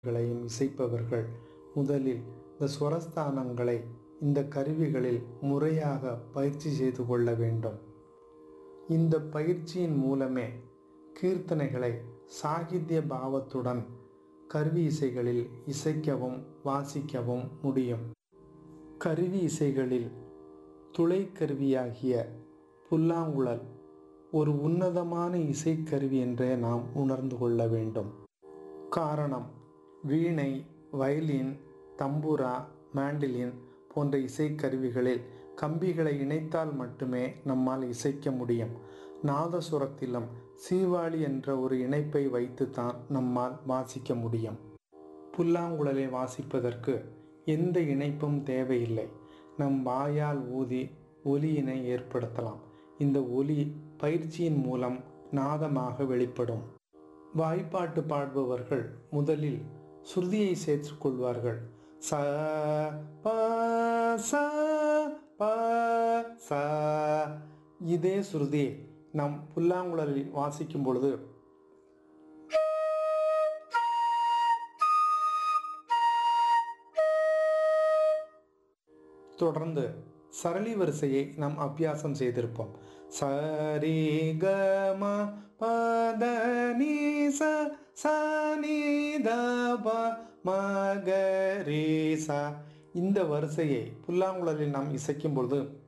கருவிகளையும் இசைப்பவர்கள் முதலில் இந்த சுரஸ்தானங்களை இந்த கருவிகளில் முறையாக பயிற்சி செய்து கொள்ள வேண்டும் இந்த பயிற்சியின் மூலமே கீர்த்தனைகளை சாகித்ய பாவத்துடன் கருவி இசைகளில் இசைக்கவும் வாசிக்கவும் முடியும் கருவி இசைகளில் துளைக்கருவியாகிய புல்லாங்குழல் ஒரு உன்னதமான இசைக்கருவி என்றே நாம் உணர்ந்து கொள்ள வேண்டும் காரணம் வீணை வயலின் தம்பூரா மேண்டிலின் போன்ற இசைக்கருவிகளில் கம்பிகளை இணைத்தால் மட்டுமே நம்மால் இசைக்க முடியும் நாதசுரத்திலும் சீவாளி என்ற ஒரு இணைப்பை வைத்துத்தான் நம்மால் வாசிக்க முடியும் புல்லாங்குழலை வாசிப்பதற்கு எந்த இணைப்பும் தேவையில்லை நம் வாயால் ஊதி ஒலியினை ஏற்படுத்தலாம் இந்த ஒலி பயிற்சியின் மூலம் நாதமாக வெளிப்படும் வாய்ப்பாட்டு பாடுபவர்கள் முதலில் சுருதியை சேர்த்துக் கொள்வார்கள் ச ப ச ப ச இதே சுருதியை நம் புல்லாங்குழலில் வாசிக்கும் பொழுது தொடர்ந்து சரளி வரிசையை நாம் அபியாசம் செய்திருப்போம் சரி க ம பத நீ ச ச நீ த ப ம க ரே ச இந்த வரிசையை புல்லாங்குழலில் நாம் இசைக்கும் பொழுது